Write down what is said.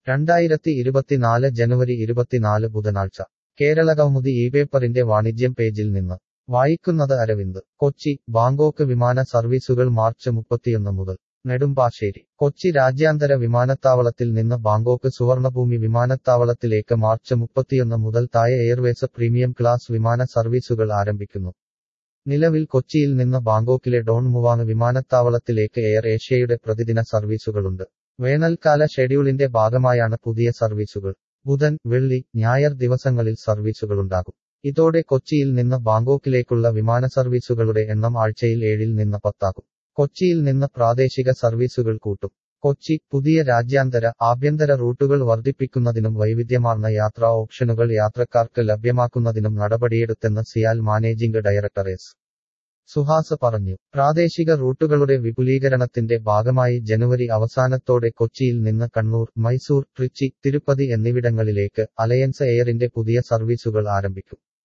രണ്ടായിരത്തി ഇരുപത്തിനാല് ജനുവരി ഇരുപത്തിനാല് ബുധനാഴ്ച കേരള കൗമുദി ഈ പേപ്പറിന്റെ വാണിജ്യം പേജിൽ നിന്ന് വായിക്കുന്നത് അരവിന്ദ് കൊച്ചി ബാങ്കോക്ക് വിമാന സർവീസുകൾ മാർച്ച് മുപ്പത്തിയൊന്ന് മുതൽ നെടുമ്പാശ്ശേരി കൊച്ചി രാജ്യാന്തര വിമാനത്താവളത്തിൽ നിന്ന് ബാങ്കോക്ക് സുവർണഭൂമി വിമാനത്താവളത്തിലേക്ക് മാർച്ച് മുപ്പത്തിയൊന്ന് മുതൽ തായ എയർവേസ് പ്രീമിയം ക്ലാസ് വിമാന സർവീസുകൾ ആരംഭിക്കുന്നു നിലവിൽ കൊച്ചിയിൽ നിന്ന് ബാങ്കോക്കിലെ ഡോൺ മുവാങ് വിമാനത്താവളത്തിലേക്ക് എയർ ഏഷ്യയുടെ പ്രതിദിന സർവീസുകളുണ്ട് വേനൽക്കാല ഷെഡ്യൂളിന്റെ ഭാഗമായാണ് പുതിയ സർവീസുകൾ ബുധൻ വെള്ളി ഞായർ ദിവസങ്ങളിൽ സർവീസുകളുണ്ടാകും ഇതോടെ കൊച്ചിയിൽ നിന്ന് ബാങ്കോക്കിലേക്കുള്ള വിമാന സർവീസുകളുടെ എണ്ണം ആഴ്ചയിൽ ഏഴിൽ നിന്ന് പത്താകും കൊച്ചിയിൽ നിന്ന് പ്രാദേശിക സർവീസുകൾ കൂട്ടും കൊച്ചി പുതിയ രാജ്യാന്തര ആഭ്യന്തര റൂട്ടുകൾ വർദ്ധിപ്പിക്കുന്നതിനും വൈവിധ്യമാർന്ന യാത്രാ ഓപ്ഷനുകൾ യാത്രക്കാർക്ക് ലഭ്യമാക്കുന്നതിനും നടപടിയെടുത്തെന്ന് CIAL managing director S Suhas പറഞ്ഞു പ്രാദേശിക റൂട്ടുകളുടെ വിപുലീകരണത്തിന്റെ ഭാഗമായി ജനുവരി അവസാനത്തോടെ കൊച്ചിയിൽ നിന്ന് കണ്ണൂർ മൈസൂർ ട്രിച്ചി തിരുപ്പതി എന്നിവിടങ്ങളിലേക്ക് അലയൻസ് എയറിന്റെ പുതിയ സർവീസുകൾ ആരംഭിക്കും